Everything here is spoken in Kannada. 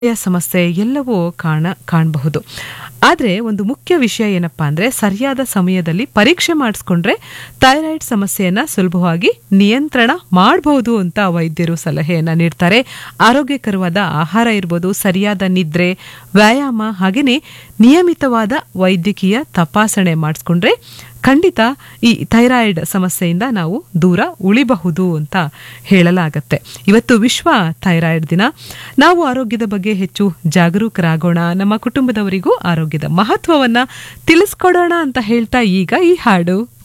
ಸಮಸ್ಯೆ ಎಲ್ಲವೂ ಕಾಣ ಕಾಣಬಹುದು ಆದರೆ ಒಂದು ಮುಖ್ಯ ವಿಷಯ ಏನಪ್ಪಾ ಅಂದ್ರೆ ಸರಿಯಾದ ಸಮಯದಲ್ಲಿ ಪರೀಕ್ಷೆ ಮಾಡಿಸ್ಕೊಂಡ್ರೆ ಥೈರಾಯ್ಡ್ ಸಮಸ್ಯೆಯನ್ನ ಸುಲಭವಾಗಿ ನಿಯಂತ್ರಣ ಮಾಡಬಹುದು ಅಂತ ವೈದ್ಯರು ಸಲಹೆಯನ್ನ ನೀಡ್ತಾರೆ ಆರೋಗ್ಯಕರವಾದ ಆಹಾರ ಇರ್ಬೋದು ಸರಿಯಾದ ನಿದ್ರೆ ವ್ಯಾಯಾಮ ಹಾಗೆಯೇ ನಿಯಮಿತವಾದ ವೈದ್ಯಕೀಯ ತಪಾಸಣೆ ಮಾಡಿಸ್ಕೊಂಡ್ರೆ ಖಂಡಿತ ಈ ಥೈರಾಯ್ಡ್ ಸಮಸ್ಯೆಯಿಂದ ನಾವು ದೂರ ಉಳಿಬಹುದು ಅಂತ ಹೇಳಲಾಗತ್ತೆ ಇವತ್ತು ವಿಶ್ವ ಥೈರಾಯ್ಡ್ ದಿನ ನಾವು ಆರೋಗ್ಯದ ಬಗ್ಗೆ ಹೆಚ್ಚು ಜಾಗರೂಕರಾಗೋಣ ನಮ್ಮ ಕುಟುಂಬದವರಿಗೂ ಆರೋಗ್ಯದ ಮಹತ್ವವನ್ನ ತಿಳಿಸ್ಕೊಡೋಣ ಅಂತ ಹೇಳ್ತಾ ಈಗ ಈ ಹಾಡು